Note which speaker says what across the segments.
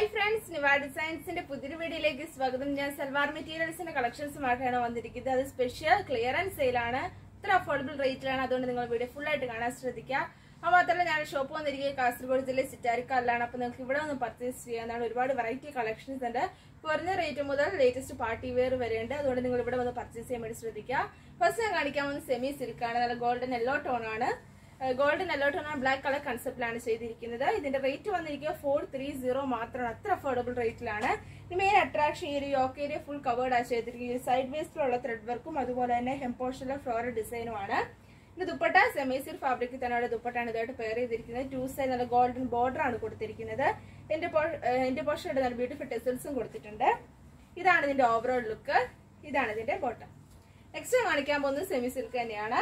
Speaker 1: hi friends നിവ ഡിസൈൻസിന്റെ പുതിയൊരു വീഡിയോയിലേക്ക് സ്വാഗതം ഞാൻ സൽവാർ മെറ്റീരിയൽസിന്റെ കളക്ഷൻസുമായിട്ടാണ് വന്നിരിക്കുന്നത് അത് സ്പെഷ്യൽ ക്ലിയറൻസ് സെയിലാണ് ഇത്ര അഫോർഡബിൾ റേറ്റിലാണ് അതുകൊണ്ട് നിങ്ങൾ വീഡിയോ ഫുൾ ആയിട്ട് കാണാൻ ശ്രദ്ധിക്കുക അത് മാത്രമല്ല ഞാൻ ഷോപ്പ് വന്നിരിക്കുന്നത് കാസർഗോഡ് ജില്ലയിൽ ചിറ്റാരിക്കാലിലാണ് അപ്പോൾ നിങ്ങൾക്ക് ഇവിടെ ഒന്ന് പർച്ചേസ് ചെയ്യാനാണ് ഒരുപാട് വെറൈറ്റി കളക്ഷൻസ് ഉണ്ട് കുറഞ്ഞ റേറ്റ് മുതൽ ലേറ്റസ്റ്റ് പാർട്ടി വെയർ വരെ ഉണ്ട് അതുകൊണ്ട് നിങ്ങൾ ഇവിടെ വന്ന് പർച്ചേസ് ചെയ്യാൻ വേണ്ടി ശ്രദ്ധിക്കുക ഫസ്റ്റ് ഞാൻ കാണിക്കാൻ പോകുന്നത് സെമി സിൽക്കാണ് നല്ല ഗോൾഡൻ യെല്ലോ ടോൺ ആണ് golden yellow tone black colour കൺസെപ്റ്റിലാണ് ചെയ്തിരിക്കുന്നത് ഇതിന്റെ റേറ്റ് വന്നിരിക്കുക ഫോർ ത്രീ സീറോ മാത്രമാണ് അത്ര അഫോർഡബിൾ റേറ്റിലാണ് ഇത് മെയിൻ അട്രാക്ഷൻ ഈ ഒരു യോക്ക് ഏരിയ ഫുൾ കവേർഡ് ആണ് ചെയ്തിരിക്കുന്നത് സൈഡ് വേസ്റ്റിലുള്ള ത്രെഡ് വർക്കും അതുപോലെ തന്നെ ഹെംപോഷനിലെ ഫ്ലോറൽ ഡിസൈനുമാണ് ഇത് ദുപ്പട്ട സെമീസിൽ ഫാബ്രിക്കിൽ തന്നെയാണ് ദുപ്പട്ടാണ് ഇതായിട്ട് പെയർ ചെയ്തിരിക്കുന്നത് ടു സൈഡ് നല്ല ഗോൾഡൻ ബോർഡർ ആണ് കൊടുത്തിരിക്കുന്നത് എന്റെ എന്റെ പോർഷൻ നല്ല ബ്യൂട്ടിഫുൾ ടെസിൽസും കൊടുത്തിട്ടുണ്ട് ഇതാണ് ഇതിന്റെ ഓവറോൾ ലുക്ക് ഇതാണ് ഇതിന്റെ ബോട്ടം നെക്സ്റ്റ് കാണിക്കാൻ പോകുന്നത് സെമി സിൽക്ക് തന്നെയാണ്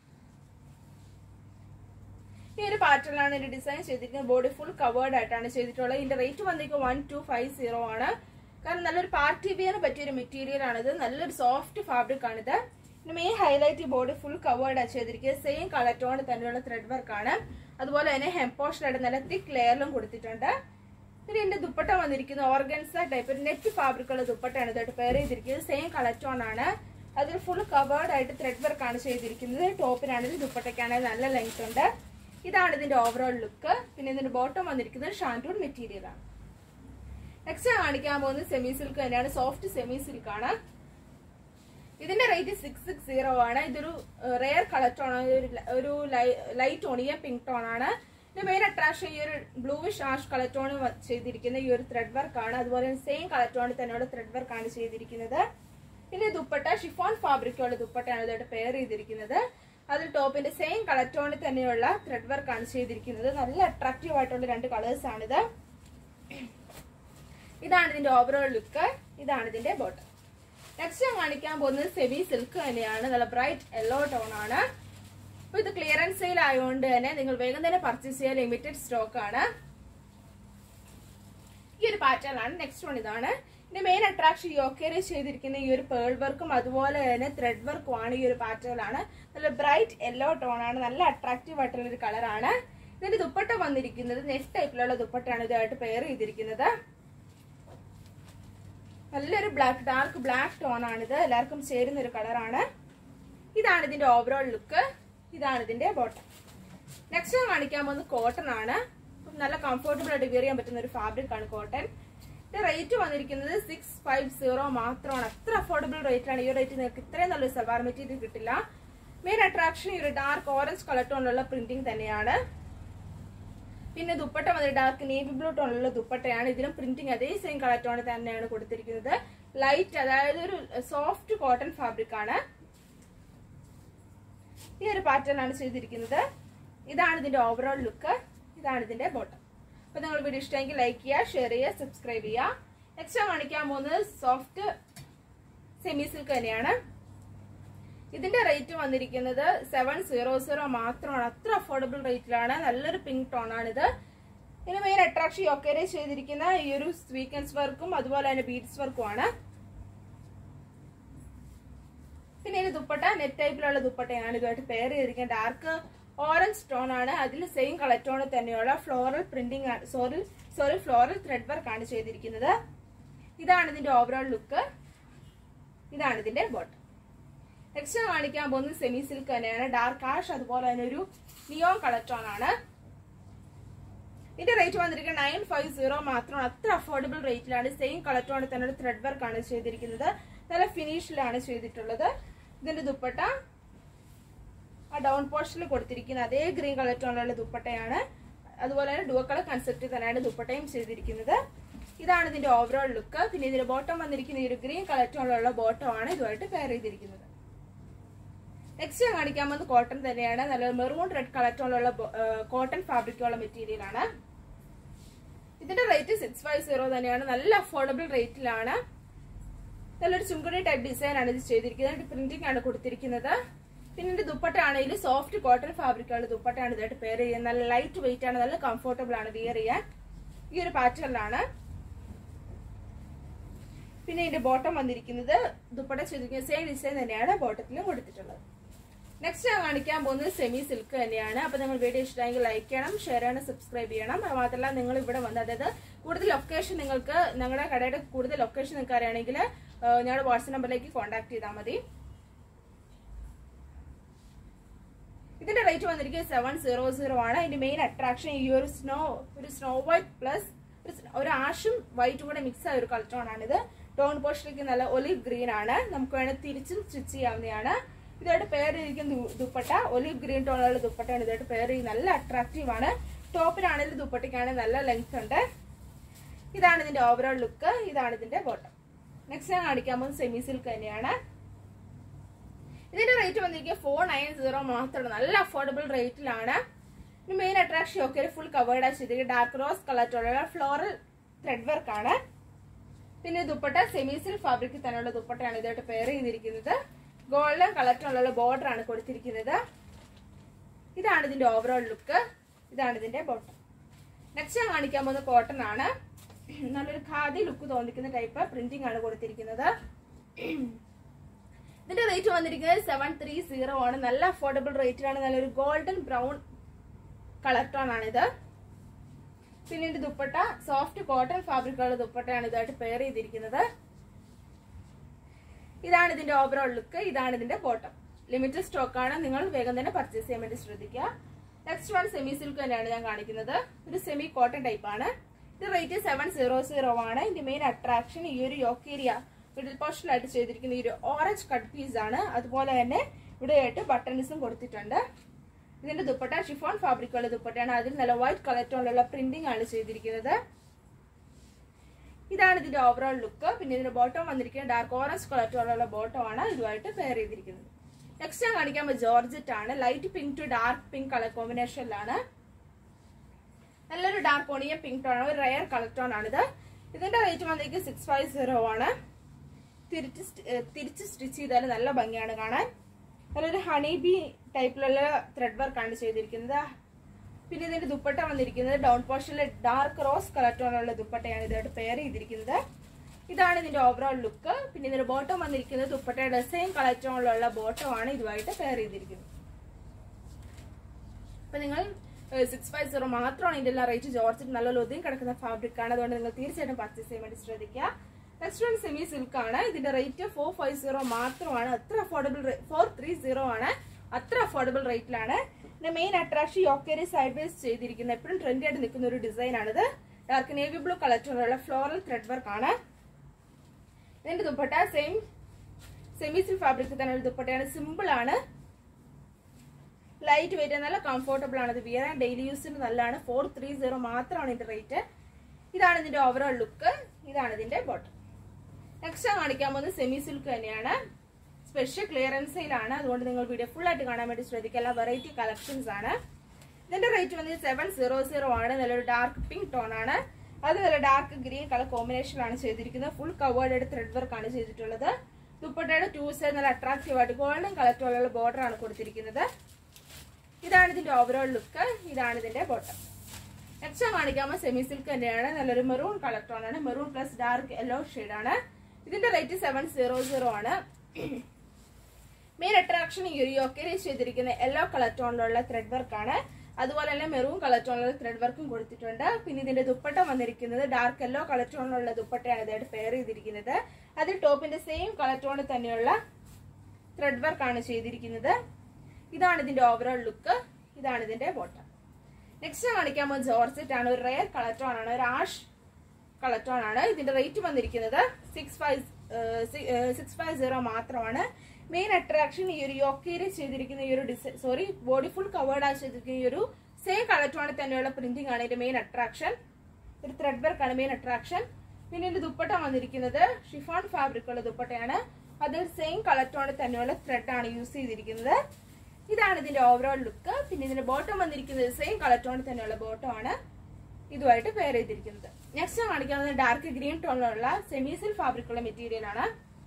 Speaker 1: ഈ ഒരു പാറ്റേണിലാണ് ഇതിന്റെ ഡിസൈൻ ചെയ്തിരിക്കുന്നത് ബോഡി ഫുൾ കവേർഡ് ആയിട്ടാണ് ചെയ്തിട്ടുള്ളത് ഇതിന്റെ റേറ്റ് വന്നിരിക്കുന്നത് വൺ ടു ഫൈവ് സീറോ ആണ് കാരണം നല്ലൊരു പാർട്ടി വിയർ പറ്റിയ ഒരു മെറ്റീരിയൽ ആണിത് നല്ലൊരു സോഫ്റ്റ് ഫാബ്രിക് ആണിത് ഇതിന്റെ main highlight body full covered ആണ് ചെയ്തിരിക്കുന്നത് സെയിം കളർ ടോൺ തന്നെയുള്ള ത്രെഡ് വർക്ക് ആണ് അതുപോലെ തന്നെ ഹെംപോഷനായിട്ട് നല്ല തിക്ക് ലെയറിലും കൊടുത്തിട്ടുണ്ട് പിന്നെ ഇതിന്റെ ദുപ്പട്ട വന്നിരിക്കുന്നത് ഓർഗൻസ ടൈപ്പ് ഒരു നെറ്റ് ഫാബ്രിക്കുള്ള ദുപ്പട്ടയാണ് ഇതായിട്ട് പെയർ ചെയ്തിരിക്കുന്നത് സെയിം കളർ ടോൺ ആണ് അതിൽ ഫുൾ കവേർഡ് ആയിട്ട് ത്രെഡ് വർക്ക് ആണ് ചെയ്തിരിക്കുന്നത് ടോപ്പിനാണെങ്കിൽ ദുപ്പട്ടയ്ക്കാണെങ്കിൽ നല്ല ലെങ്ത് ഉണ്ട് ഇതാണ് ഇതിന്റെ ഓവറോൾ ലുക്ക് പിന്നെ ഇതിന്റെ ബോട്ടം വന്നിരിക്കുന്നത് ഷാൻറ്റൂൺ മെറ്റീരിയൽ ആണ് നെക്സ്റ്റ് കാണിക്കാൻ പോകുന്നത് സെമി സിൽക്ക് തന്നെയാണ് സോഫ്റ്റ് സെമി സിൽക്ക് ആണ് ഇതിന്റെ റേറ്റ് സിക്സ് സിക്സ് സീറോ ആണ് ഇതൊരു റെയർ കളർ ടോൺ ആണ് ഒരു ലൈറ്റ് ഓണിയ പിങ്ക് ടോൺ ആണ് ഇതിന്റെ മെയിൻ അട്രാക്ഷൻ ഈ ഒരു ബ്ലൂവിഷ് ആഷ് കളർ ടോൺ ചെയ്തിരിക്കുന്ന ഈ ഒരു ത്രെഡ് വർക്ക് ആണ് അതുപോലെ സെയിം കളർ ടോണിൽ തന്നെയുള്ള ത്രെഡ് വർക്ക് ആണ് ചെയ്തിരിക്കുന്നത് പിന്നെ ദുപ്പട്ട ഷിഫോൺ ഫാബ്രിക്കുള്ള ദുപ്പട്ടയാണ് ഇതായിട്ട് പെയർ ചെയ്തിരിക്കുന്നത് അതിൽ ടോപ്പിന്റെ സെയിം കളർ ടോണിൽ തന്നെയുള്ള ത്രെഡ് വർക്ക് ആണ് ചെയ്തിരിക്കുന്നത് നല്ല അട്രാക്റ്റീവ് ആയിട്ടുള്ള രണ്ട് കളേഴ്സ് ആണിത് ഇതാണ് ഇതിന്റെ ഓവറോൾ ലുക്ക് ഇതാണ് ഇതിന്റെ ബോട്ടം നെക്സ്റ്റ് ഞാൻ കാണിക്കാൻ പോകുന്നത് സെമി സിൽക്ക് തന്നെയാണ് നല്ല ബ്രൈറ്റ് യെല്ലോ ടോൺ ആണ് അപ്പൊ ഇത് ക്ലിയറൻസ് സെയിൽ ആയതുകൊണ്ട് തന്നെ നിങ്ങൾ വേഗം തന്നെ പർച്ചേസ് ചെയ്യാൻ ലിമിറ്റഡ് സ്റ്റോക്ക് ആണ് ഈ ഒരു പാറ്റേൺ ആണ് നെക്സ്റ്റ് വൺ ഇതാണ് ഇതിന്റെ മെയിൻ അട്രാക്ഷൻ യോക്കേരി ചെയ്തിരിക്കുന്ന ഈ ഒരു പേൾ വർക്കും അതുപോലെ തന്നെ ത്രെഡ് വർക്കും ആണ് ഈ ഒരു പാറ്റേണിലാണ് നല്ല ബ്രൈറ്റ് യെല്ലോ ടോൺ ആണ് നല്ല അട്രാക്റ്റീവ് ആയിട്ടുള്ള ഒരു കളറാണ് ഇതിന്റെ ദുപ്പട്ട വന്നിരിക്കുന്നത് നെറ്റ് ടൈപ്പിലുള്ള ദുപ്പട്ടയാണ് ഇതായിട്ട് പെയർ ചെയ്തിരിക്കുന്നത് നല്ലൊരു ബ്ലാക്ക് ഡാർക്ക് ബ്ലാക്ക് ടോൺ ആണിത് എല്ലാവർക്കും ചേരുന്ന ഒരു കളറാണ് ഇതാണ് ഇതിന്റെ ഓവറോൾ ലുക്ക് ഇതാണ് ഇതിന്റെ ബോട്ടം നെക്സ്റ്റ് കാണിക്കാൻ പോകുന്നത് കോട്ടൺ ആണ് നല്ല കംഫർട്ടബിൾ ആയിട്ട് വെയർ ചെയ്യാൻ പറ്റുന്ന ഒരു ഫാബ്രിക് ആണ് കോട്ടൺ ഇതിന്റെ റേറ്റ് വന്നിരിക്കുന്നത് സിക്സ് ഫൈവ് സീറോ മാത്രമാണ് അത്ര അഫോർഡബിൾ റേറ്റ് ആണ് ഈ റേറ്റ് നിങ്ങൾക്ക് ഇത്രയും നല്ലൊരു സൽവാർ മെറ്റീരിയൽ കിട്ടില്ല മെയിൻ അട്രാക്ഷൻ ഈ ഒരു ഡാർക്ക് ഓറഞ്ച് കളർ ടോണിലുള്ള പ്രിന്റിംഗ് തന്നെയാണ് പിന്നെ ദുപ്പട്ട വന്നിട്ട് ഡാർക്ക് നേവി ബ്ലൂ ടോണിലുള്ള ദുപ്പട്ടയാണ് ഇതിലും പ്രിന്റിംഗ് അതേ സെയിം കളർ ടോണിൽ തന്നെയാണ് കൊടുത്തിരിക്കുന്നത് ലൈറ്റ് അതായത് ഒരു സോഫ്റ്റ് കോട്ടൺ ഫാബ്രിക് ആണ് ഈ ഒരു പാറ്റേൺ ആണ് ചെയ്തിരിക്കുന്നത് ഇതാണ് ഇതിന്റെ ഓവറോൾ ലുക്ക് ഇതാണ് ഇതിന്റെ ബോട്ടം അപ്പൊ നിങ്ങൾ വീഡിയോ ഇഷ്ടമെങ്കിൽ ലൈക്ക് ചെയ്യുക ഷെയർ ചെയ്യുക സബ്സ്ക്രൈബ് ചെയ്യുക നെക്സ്റ്റ് കാണിക്കാൻ പോകുന്നത് സോഫ്റ്റ് സെമി സിൽക്ക് തന്നെയാണ് ഇതിന്റെ റേറ്റ് വന്നിരിക്കുന്നത് സെവൻ സീറോ സീറോ മാത്രമാണ് അത്ര അഫോർഡബിൾ റേറ്റിലാണ് നല്ലൊരു പിങ്ക് ടോൺ ആണിത് ഇതിന് മെയിൻ അട്രാക്ഷൻ ഒക്കേരെ ചെയ്തിരിക്കുന്ന ഈ ഒരു സ്വീക്കൻസ് വർക്കും അതുപോലെ തന്നെ ബീഡ്സ് വർക്കും ആണ് പിന്നെ ഇതിന് ദുപ്പട്ട നെറ്റ് ടൈപ്പിലുള്ള ദുപ്പട്ടയാണ് ഇതുമായിട്ട് പെയർ ചെയ്തിരിക്കുന്നത് ഡാർക്ക് ഓറഞ്ച് ടോൺ ആണ് അതിൽ സെയിം കളർ ടോണിൽ തന്നെയുള്ള floral printing sorry sorry floral thread work ആണ് ചെയ്തിരിക്കുന്നത് ഇതാണ് ഇതിന്റെ ഓവറോൾ ലുക്ക് ഇതാണ് ഇതിന്റെ ബോട്ടം നെക്സ്റ്റ് കാണിക്കാൻ പോകുന്നത് സെമി സിൽക്ക് തന്നെയാണ് ഡാർക്ക് ആഷ് അതുപോലെ തന്നെ ഒരു നിയോൺ കളർ ടോൺ ആണ് ഇതിന്റെ റേറ്റ് വന്നിരിക്കുന്നത് നയൻ ഫൈവ് സീറോ മാത്രമാണ് അത്ര അഫോർഡബിൾ റേറ്റിലാണ് സെയിം കളർ ടോണിൽ തന്നെ ഒരു ത്രെഡ് വർക്ക് ആണ് ചെയ്തിരിക്കുന്നത് നല്ല ഫിനിഷിലാണ് ചെയ്തിട്ടുള്ളത് ഇതിന്റെ ദുപ്പട്ട ആ ഡൗൺ പോർഷനിൽ കൊടുത്തിരിക്കുന്ന അതേ ഗ്രീൻ കളർ ടോണിലുള്ള ദുപ്പട്ടയാണ് അതുപോലെ തന്നെ ഡുവ കളർ കൺസെപ്റ്റ് തന്നെയാണ് ദുപ്പട്ടയും ചെയ്തിരിക്കുന്നത് ഇതാണ് ഇതിന്റെ ഓവറോൾ ലുക്ക് പിന്നെ ഇതിന്റെ ബോട്ടം വന്നിരിക്കുന്ന ഈ ഒരു ഗ്രീൻ കളർ ടോണിലുള്ള ബോട്ടം ആണ് ഇതുമായിട്ട് പെയർ ചെയ്തിരിക്കുന്നത് നെക്സ്റ്റ് ഞാൻ കാണിക്കാൻ പോകുന്നത് കോട്ടൺ തന്നെയാണ് നല്ല മെറൂൺ റെഡ് കളർ ടോണിലുള്ള കോട്ടൺ ഫാബ്രിക്കുള്ള മെറ്റീരിയൽ ആണ് ഇതിന്റെ റേറ്റ് സിക്സ് ഫൈവ് സീറോ തന്നെയാണ് നല്ല അഫോർഡബിൾ റേറ്റിലാണ് നല്ലൊരു ചുങ്കുടി ടൈപ്പ് ഡിസൈൻ ആണ് ഇത് ചെയ്തിരിക്കുന്നത് പ്രിന്റിംഗ് ആണ് കൊടുത്തിരിക്കുന്നത് പിന്നെ ഇതിന്റെ ദുപ്പട്ട ആണെങ്കിൽ സോഫ്റ്റ് കോട്ടൺ ഫാബ്രിക്കുള്ള ദുപ്പട്ടയാണ് ഇതായിട്ട് പെയർ ചെയ്യുന്നത് നല്ല ലൈറ്റ് വെയിറ്റ് ആണ് നല്ല കംഫർട്ടബിൾ ആണ് വിയർ ചെയ്യാൻ ഈ ഒരു പാറ്റേണിലാണ് പിന്നെ ഇതിന്റെ ബോട്ടം വന്നിരിക്കുന്നത് ദുപ്പട്ട ചെയ്തിരിക്കുന്ന സെയിം ഡിസൈൻ തന്നെയാണ് ബോട്ടത്തിലും കൊടുത്തിട്ടുള്ളത് നെക്സ്റ്റ് ഞാൻ കാണിക്കാൻ പോകുന്നത് സെമി സിൽക്ക് തന്നെയാണ് അപ്പൊ നിങ്ങൾ വീഡിയോ ഇഷ്ടമായെങ്കിൽ ലൈക്ക് ചെയ്യണം ഷെയർ ചെയ്യണം സബ്സ്ക്രൈബ് ചെയ്യണം അത് മാത്രമല്ല നിങ്ങൾ ഇവിടെ വന്ന് അതായത് കൂടുതൽ ലൊക്കേഷൻ നിങ്ങൾക്ക് ഞങ്ങളുടെ കടയുടെ കൂടുതൽ ലൊക്കേഷൻ നിങ്ങൾക്ക് അറിയണമെങ്കിൽ ഞങ്ങളുടെ വാട്സ്ആപ്പ് നമ്പറിലേക്ക് കോൺടാക്ട് ചെയ്താൽ മതി ഇതിന്റെ റേറ്റ് വന്നിരിക്കുന്നത് സെവൻ സീറോ സീറോ ആണ് ഇതിന്റെ മെയിൻ അട്രാക്ഷൻ ഈ ഒരു സ്നോ ഒരു സ്നോ വൈറ്റ് പ്ലസ് ഒരു ആഷും വൈറ്റും കൂടെ മിക്സ് ആയ ഒരു കളർ ടോൺ ആണിത് ടോൺ പോസ്റ്റിലേക്ക് നല്ല ഒലിവ് ഗ്രീൻ ആണ് നമുക്ക് വേണമെങ്കിൽ തിരിച്ചും സ്റ്റിച്ച് ചെയ്യാവുന്നതാണ് ഇതായിട്ട് പെയർ ചെയ്തിരിക്കുന്ന ദു- ദുപ്പട്ട ഒലിവ് ഗ്രീൻ ടോണുള്ള ദുപ്പട്ടയാണ് ഇതായിട്ട് പെയർ ചെയ്ത് നല്ല അട്രാക്റ്റീവ് ആണ് ടോപ്പിനാണെങ്കിലും ദുപ്പട്ടയ്ക്കാണെങ്കിൽ നല്ല ലെങ്ത് ഉണ്ട് ഇതാണ് ഇതിന്റെ ഓവറോൾ ലുക്ക് ഇതാണ് ഇതിന്റെ ബോട്ടം നെക്സ്റ്റ് ഞാൻ കാണിക്കാൻ പോകുന്നത് സെമി സിൽക്ക് തന്നെയാണ് ഇതിന്റെ റേറ്റ് വന്നിരിക്കുക ഫോർ നയൻ സീറോ മാത്രമാണ് നല്ല അഫോർഡബിൾ റേറ്റിലാണ് മെയിൻ അട്രാക്ഷൻ ഒക്കെ ഫുൾ കവേർഡ് ആ ചെയ്തിരിക്കുന്നത് dark rose colour floral thread work ആണ് പിന്നെ ദുപ്പട്ട സെമി സിൽക്ക് ഫാബ്രിക്കിൽ തന്നെയുള്ള ദുപ്പട്ടയാണ് ഇതായിട്ട് പെയർ ചെയ്തിരിക്കുന്നത് ഗോൾഡൻ കളറിലുള്ള ബോർഡർ ആണ് കൊടുത്തിരിക്കുന്നത് ഇതാണ് ഇതിന്റെ ഓവറോൾ ലുക്ക് ഇതാണ് ഇതിന്റെ ബോട്ടം നെക്സ്റ്റ് ഞാൻ കാണിക്കാൻ പോകുന്ന കോട്ടൺ ആണ് നല്ലൊരു ഖാദി ലുക്ക് തോന്നിക്കുന്ന ടൈപ്പ് പ്രിന്റിംഗ് ആണ് കൊടുത്തിരിക്കുന്നത് ഇതിന്റെ റേറ്റ് വന്നിരിക്കുന്നത് സെവൻ ത്രീ സീറോ ആണ് നല്ല അഫോർഡബിൾ റേറ്റിലാണ് നല്ലൊരു ഗോൾഡൻ ബ്രൗൺ കളർ ടോൺ ആണിത് പിന്നെ ഇതിന്റെ ദുപ്പട്ട സോഫ്റ്റ് കോട്ടൺ ഫാബ്രിക്കുള്ള ദുപ്പട്ടയാണ് ഇതായിട്ട് പെയർ ചെയ്തിരിക്കുന്നത് ഇതാണ് ഇതിന്റെ ഓവറോൾ ലുക്ക് ഇതാണ് ഇതിന്റെ ബോട്ടം ലിമിറ്റഡ് സ്റ്റോക്ക് ആണ് നിങ്ങൾ വേഗം തന്നെ പർച്ചേസ് ചെയ്യാൻ വേണ്ടി ശ്രദ്ധിക്കുക നെക്സ്റ്റ് വൺ സെമി സിൽക്ക് തന്നെയാണ് ഞാൻ കാണിക്കുന്നത് ഒരു സെമി കോട്ടൺ ടൈപ്പ് ആണ് ഇത് റേറ്റ് സെവൻ സീറോ സീറോ ആണ് ഇതിന്റെ മെയിൻ അട്രാക്ഷൻ ഈ ഒരു യോക്കേരിയ മിഡിൽ പോർഷനിലായിട്ട് ചെയ്തിരിക്കുന്ന ഈ ഒരു ഓറഞ്ച് കട്ട് പീസ് ആണ് അതുപോലെ തന്നെ ഇവിടെയായിട്ട് ബട്ടൺസും കൊടുത്തിട്ടുണ്ട് ഇതിന്റെ ദുപ്പട്ട ഷിഫോൺ ഫാബ്രിക്കുള്ള ദുപ്പട്ടയാണ് അതിൽ നല്ല വൈറ്റ് കളർ ടോണിലുള്ള പ്രിന്റിംഗ് ആണ് ചെയ്തിരിക്കുന്നത് ഇതാണ് ഇതിന്റെ ഓവറോൾ ലുക്ക് പിന്നെ ഇതിന്റെ ബോട്ടം വന്നിരിക്കുന്നത് ഡാർക്ക് ഓറഞ്ച് കളർ ടോണിലുള്ള ബോട്ടം ആണ് ഇതുമായിട്ട് പെയർ ചെയ്തിരിക്കുന്നത് നെക്സ്റ്റ് ഞാൻ കാണിക്കാൻ ജോർജറ്റ് ആണ് light pink to dark pink colour കോമ്പിനേഷനിലാണ് നല്ലൊരു ഡാർക്ക് ഓണിയ പിങ്ക് ടോൺ ആണ് ഒരു റയർ കളർ ടോൺ ആണിത് ഇതിന്റെ റേറ്റ് വന്നിരിക്കുന്നത് സിക്സ് ഫൈവ് സീറോ ആണ് തിരിച്ച് സ്റ്റ്- ഏഹ് തിരിച്ച് സ്റ്റിച്ച് ചെയ്താൽ നല്ല ഭംഗിയാണ് കാണാൻ നല്ലൊരു ഹണി ബി ടൈപ്പിലുള്ള ത്രെഡ് വർക്ക് ആണ് ചെയ്തിരിക്കുന്നത് പിന്നെ ഇതിന്റെ ദുപ്പട്ട വന്നിരിക്കുന്നത് ഡൗൺ പോർഷനിലെ ഡാർക്ക് റോസ് കളർ ടോണുള്ള ദുപ്പട്ടയാണ് ഇതായിട്ട് പെയർ ചെയ്തിരിക്കുന്നത് ഇതാണ് ഇതിന്റെ ഓവറോൾ ലുക്ക് പിന്നെ ഇതിന്റെ ബോട്ടം വന്നിരിക്കുന്നത് ദുപ്പട്ടയുടെ സെയിം കളർ ടോണിലുള്ള ബോട്ടം ആണ് ഇതുമായിട്ട് പെയർ ചെയ്തിരിക്കുന്നത് അപ്പൊ നിങ്ങൾ സിക്സ് ഫൈവ് സീറോ മാത്രമാണ് ഇതിന്റെ എല്ലാം റേറ്റ് ജോർജറ്റ് നല്ല ഒതുങ്ങി കിടക്കുന്ന ഫാബ്രിക് ആണ് അതുകൊണ്ട് നിങ്ങൾ തീർച്ചയായിട്ടും പർച്ചേസ് ചെയ്യാൻ വേണ്ടി ശ്രദ്ധിക്കുക നെക്സ്റ്റ് വൺ സെമി സിൽക്ക് ആണ് ഇതിന്റെ റേറ്റ് ഫോർ ഫൈവ് സീറോ മാത്രമാണ് അത്ര അഫോർഡബിൾ ഫോർ ത്രീ സീറോ ആണ് അത്ര അഫോർഡബിൾ റേറ്റിലാണ് ഇതിന്റെ മെയിൻ അട്രാക്ഷൻ യോക്കേരി സൈഡ് വേസ് ചെയ്തിരിക്കുന്ന എപ്പോഴും ട്രെൻഡി ആയിട്ട് നിൽക്കുന്ന ഒരു ഡിസൈൻ ആണിത് dark navy blue colour floral thread work ആണ് ഇതിന്റെ dupatta same semi silk fabric തന്നെ ഒരു ദുപ്പട്ടയാണ് സിമ്പിൾ ആണ് ലൈറ്റ് വെയിറ്റ് നല്ല കംഫർട്ടബിൾ ആണ് ഇത് വിയർ ആൻഡ് ഡെയിലി യൂസിന് നല്ലതാണ് ഫോർ ത്രീ സീറോ മാത്രമാണ് ഇതിന്റെ റേറ്റ് ഇതാണ് ഇതിന്റെ ഓവറോൾ ലുക്ക് ഇതാണ് ഇതിന്റെ ബോട്ടം നെക്സ്റ്റ് ഞാൻ കാണിക്കാൻ പോകുന്നത് സെമി സിൽക്ക് തന്നെയാണ് സ്പെഷ്യൽ ക്ലിയറൻസ് സെയിലാണ് അതുകൊണ്ട് നിങ്ങൾ വീഡിയോ ഫുൾ ആയിട്ട് കാണാൻ വേണ്ടി ശ്രദ്ധിക്കുക എല്ലാ വെറൈറ്റി കളക്ഷൻസ് ആണ് ഇതിന്റെ റേറ്റ് വന്നത് സെവൻ സീറോ സീറോ ആണ് നല്ലൊരു ഡാർക്ക് പിങ്ക് ടോൺ ആണ് അത് നല്ല ഡാർക്ക് ഗ്രീൻ കളർ കോമ്പിനേഷനിലാണ് ചെയ്തിരിക്കുന്നത് ഫുൾ കവേർഡ് ത്രെഡ് വർക്ക് ആണ് ചെയ്തിട്ടുള്ളത് ദുപ്പട്ടയുടെ ടൂ സൈഡ് നല്ല അട്രാക്റ്റീവ് ആയിട്ട് ഗോൾഡൻ കളർ ടോളുള്ള ബോർഡർ ആണ് കൊടുത്തിരിക്കുന്നത് ഇതാണ് ഇതിന്റെ ഓവറോൾ ലുക്ക് ഇതാണ് ഇതിന്റെ ബോട്ടം നെക്സ്റ്റ് ഞാൻ കാണിക്കാമോ സെമി സിൽക്ക് തന്നെയാണ് നല്ലൊരു മെറൂൺ കളർ ടോൺ ആണ് മെറൂൺ പ്ലസ് ഡാർക്ക് യെല്ലോ ആണ് ഇതിന്റെ റേറ്റ് സെവൻ സീറോ സീറോ ആണ് മെയിൻ അട്രാക്ഷൻ ഈ ഒരു യോക്കേരി ചെയ്തിരിക്കുന്ന യെല്ലോ കളർ ടോണിലുള്ള ത്രെഡ് വർക്ക് ആണ് അതുപോലെ തന്നെ മെറൂൺ കളർ ടോണിലുള്ള ത്രെഡ് വർക്കും കൊടുത്തിട്ടുണ്ട് പിന്നെ ഇതിന്റെ ദുപ്പട്ട വന്നിരിക്കുന്നത് ഡാർക്ക് യെല്ലോ കളർ ടോണിലുള്ള ദുപ്പട്ടയാണ് ഇതായിട്ട് പെയർ ചെയ്തിരിക്കുന്നത് അതിൽ ടോപ്പിന്റെ സെയിം കളർ ടോണിൽ തന്നെയുള്ള ത്രെഡ് വർക്ക് ആണ് ചെയ്തിരിക്കുന്നത് ഇതാണ് ഇതിന്റെ ഓവറോൾ ലുക്ക് ഇതാണ് ഇതിന്റെ ബോട്ടം നെക്സ്റ്റ് കാണിക്കാൻ പോകുന്നത് ജോർജറ്റ് ആണ് ഒരു റയർ കളർ ടോൺ ആണ് ഒരു ആഷ് കളർ ടോൺ ആണ് ഇതിന്റെ റേറ്റ് വന്നിരിക്കുന്നത് six five six five zero മാത്രമാണ് മെയിൻ അട്രാക്ഷൻ ഈ ഒരു യോക്കേരി ചെയ്തിരിക്കുന്ന ഈ ഒരു design sorry body full covered ആയി ചെയ്തിരിക്കുന്ന ഈ ഒരു സെയിം കളർ ടോണിൽ തന്നെയുള്ള പ്രിന്റിംഗ് ആണ് ഇതിന്റെ മെയിൻ അട്രാക്ഷൻ ഒരു ത്രെഡ് വർക്ക് ആണ് മെയിൻ അട്രാക്ഷൻ പിന്നെ ഇതിന്റെ ദുപ്പട്ട വന്നിരിക്കുന്നത് ഷിഫോൺ ഫാബ്രിക് ഉള്ള ദുപ്പട്ടയാണ് അതിൽ സെയിം കളർ ടോണിൽ തന്നെയുള്ള ത്രെഡ് ആണ് യൂസ് ചെയ്തിരിക്കുന്നത് ഇതാണ് ഇതിന്റെ ഓവറോൾ ലുക്ക് പിന്നെ ഇതിന്റെ ബോട്ടം വന്നിരിക്കുന്നത് സെയിം കളർ ടോണിൽ തന്നെയുള്ള ബോട്ടം ആണ് ഇതുമായിട്ട് പെയർ ചെയ്തിരിക്കുന്നത് നെക്സ്റ്റ് കാണിക്കുന്നത് ഡാർക്ക് ഗ്രീൻ ടോണിലുള്ള സെമീസിൽ ഫാബ്രിക് ഉള്ള മെറ്റീരിയൽ ആണ്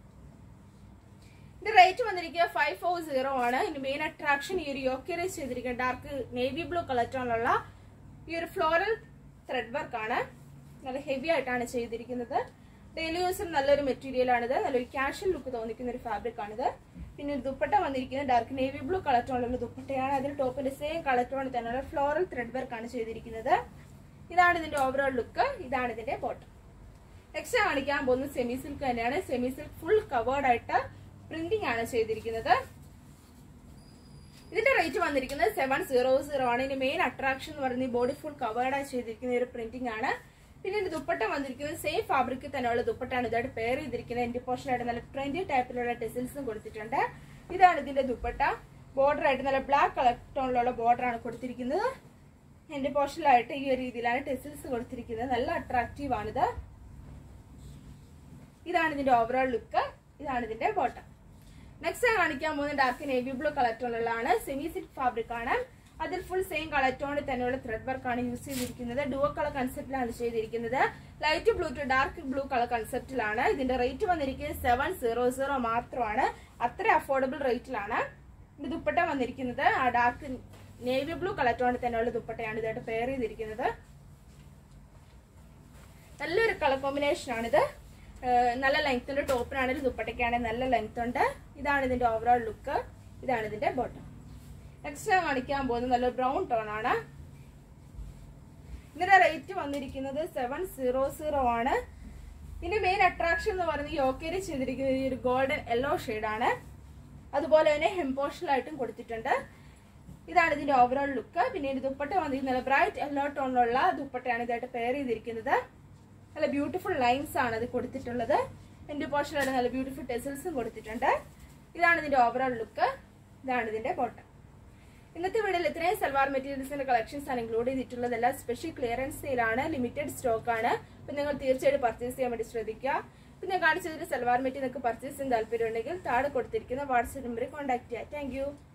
Speaker 1: ഇത് റേറ്റ് വന്നിരിക്കുക ഫൈവ് ഫോർ സീറോ ആണ് ഇതിന്റെ മെയിൻ അട്രാക്ഷൻ ഈ ഒരു യോക്കേറേജ് ചെയ്തിരിക്കുന്ന ഡാർക്ക് നേവി ബ്ലൂ കളർ ടോണിലുള്ള ഈ ഒരു ഫ്ലോറൽ ത്രെഡ് വർക്ക് ആണ് നല്ല ഹെവി ആയിട്ടാണ് ചെയ്തിരിക്കുന്നത് ഡെയിലി യൂസിന് നല്ലൊരു മെറ്റീരിയൽ ആണിത് നല്ലൊരു ക്യാഷ്വൽ ലുക്ക് തോന്നിക്കുന്ന ഒരു ഫാബ്രിക് ആണിത് പിന്നെ ഒരു ദുപ്പട്ട വന്നിരിക്കുന്നത് ഡാർക്ക് നേവി ബ്ലൂ കളർ ടോണിലുള്ള ദുപ്പട്ടയാണ് അതിന് ടോപ്പിന്റെ സെയിം കളർ ടോണിൽ തന്നെയുള്ള ഫ്ലോറൽ ത്രെഡ് വർക്ക് ആണ് ചെയ്തിരിക്കുന്നത് ഇതാണ് ഇതിന്റെ ഓവറോൾ ലുക്ക് ഇതാണ് ഇതിന്റെ ബോട്ടം നെക്സ്റ്റ് കാണിക്കാൻ പോകുന്നത് സെമി സിൽക്ക് തന്നെയാണ് സെമി സിൽക്ക് ഫുൾ കവേർഡ് ആയിട്ട് പ്രിന്റിംഗ് ആണ് ചെയ്തിരിക്കുന്നത് ഇതിന്റെ റേറ്റ് വന്നിരിക്കുന്നത് സെവൻ സീറോ സീറോ ആണ് ഇതിന്റെ മെയിൻ അട്രാക്ഷൻ എന്ന് പറയുന്നത് ബോഡി ഫുൾ കവേർഡ് ആയി ചെയ്തിരിക്കുന്ന ഒരു പ്രിന്റിംഗ് ആണ് പിന്നെ ഇതിന്റെ ദുപ്പട്ട വന്നിരിക്കുന്നത് സെയിം ഫാബ്രിക്കിൽ തന്നെയുള്ള ദുപ്പട്ടാണ് ഇതായിട്ട് പെയർ ചെയ്തിരിക്കുന്നത് എന്റെ പോർഷനായിട്ട് നല്ല ട്രെൻഡി ടൈപ്പിലുള്ള ടെസിൽസും കൊടുത്തിട്ടുണ്ട് ഇതാണ് ഇതിന്റെ ദുപ്പട്ട ബോർഡർ ആയിട്ട് നല്ല ബ്ലാക്ക് കളർ ടോണിലുള്ള ബോർഡർ ആണ് കൊടുത്തിരിക്കുന്നത് എന്റെ പോർഷനിലായിട്ട് ഈ ഒരു രീതിയിലാണ് ടെസിൽസ് കൊടുത്തിരിക്കുന്നത് നല്ല അട്രാക്റ്റീവ് ആണിത് ഇതാണ് ഇതിന്റെ ഓവറോൾ ലുക്ക് ഇതാണ് ഇതിന്റെ ബോട്ടം നെക്സ്റ്റ് കാണിക്കാൻ പോകുന്ന ഡാർക്ക് നേവി ബ്ലൂ കളർ ടോണിലാണ് സെമി സിൽക്ക് ഫാബ്രിക് ആണ് അതിൽ ഫുൾ സെയിം കളർ ടോണിൽ തന്നെയുള്ള ത്രെഡ് വർക്ക് ആണ് യൂസ് ചെയ്തിരിക്കുന്നത് ഡുവോ കളർ കൺസെപ്റ്റിലാണ് ചെയ്തിരിക്കുന്നത് light blue to dark blue colour കൺസെപ്റ്റിലാണ് ഇതിന്റെ റേറ്റ് വന്നിരിക്കുന്നത് സെവൻ സീറോ സീറോ മാത്രമാണ് അത്ര അഫോർഡബിൾ റേറ്റിലാണ് ഇത് ദുപ്പട്ട വന്നിരിക്കുന്നത് ആ ഡാർക്ക് നേവി ബ്ലൂ കളർ ടോണിൽ തന്നെയുള്ള ദുപ്പട്ടയാണ് ഇതായിട്ട് പെയർ ചെയ്തിരിക്കുന്നത് നല്ലൊരു കളർ കോമ്പിനേഷൻ ആണിത് ഏഹ് നല്ല ലെങ്ത് ഉണ്ട് ടോപ്പിനാണെങ്കിലും ദുപ്പട്ടയ്ക്കാണെങ്കിൽ നല്ല ലെങ്ത് ഉണ്ട് ഇതാണ് ഇതിന്റെ ഓവറോൾ ലുക്ക് ഇതാണ് ഇതിന്റെ ബോട്ടം നെക്സ്റ്റ് ഞാൻ കാണിക്കാൻ പോകുന്നത് നല്ല ബ്രൗൺ ടോൺ ആണ് ഇതിന്റെ റേറ്റ് വന്നിരിക്കുന്നത് സെവൻ സീറോ സീറോ ആണ് ഇതിന്റെ മെയിൻ അട്രാക്ഷൻ എന്ന് പറയുന്നത് യോക്കേരി ചെയ്തിരിക്കുന്നത് ഈ ഒരു ഗോൾഡൻ യെല്ലോ ആണ് അതുപോലെ തന്നെ ഹെംപോഷലായിട്ടും കൊടുത്തിട്ടുണ്ട് ഇതാണ് ഇതിന്റെ ഓവറോൾ ലുക്ക് പിന്നെ ഇതിന്റെ ദുപ്പട്ട വന്നിരിക്കുന്നത് ബ്രൈറ്റ് യെല്ലോ ടോണിലുള്ള ദുപ്പട്ടയാണ് ഇതായിട്ട് പെയർ ചെയ്തിരിക്കുന്നത് നല്ല ബ്യൂട്ടിഫുൾ ലൈൻസ് ആണ് ഇത് കൊടുത്തിട്ടുള്ളത് എന്റെ പോർഷനിലാണ് നല്ല ബ്യൂട്ടിഫുൾ ടെസിൽസും കൊടുത്തിട്ടുണ്ട് ഇതാണ് ഇതിന്റെ ഓവറോൾ ലുക്ക് ഇതാണ് ഇതിന്റെ ബോട്ടം ഇന്നത്തെ വീഡിയോയിൽ ഇത്രയും സൽവാർ മെറ്റീരിയൽസിന്റെ കളക്ഷൻസ് ആണ് ഇൻക്ലൂഡ് ചെയ്തിട്ടുള്ളത് എല്ലാം സ്പെഷ്യൽ ക്ലിയറൻസ് സെയിലാണ് ലിമിറ്റഡ് സ്റ്റോക്ക് ആണ് അപ്പൊ നിങ്ങൾ തീർച്ചയായിട്ടും പർച്ചേസ് ചെയ്യാൻ വേണ്ടി ശ്രദ്ധിക്കുക പിന്നെ ഞാൻ കാണിച്ചതിൽ സൽവാർ മെറ്റീരിയൽ നിങ്ങൾക്ക് പർച്ചേസ് ചെയ്യാൻ താല്പര്യം ഉണ്ടെങ്കിൽ താഴെ കൊടുത്തിരിക്കുന്ന വാട്സ്ആപ്പ് നമ്പറിൽ കോൺടാക്ട് ചെയ്യാം താങ്ക്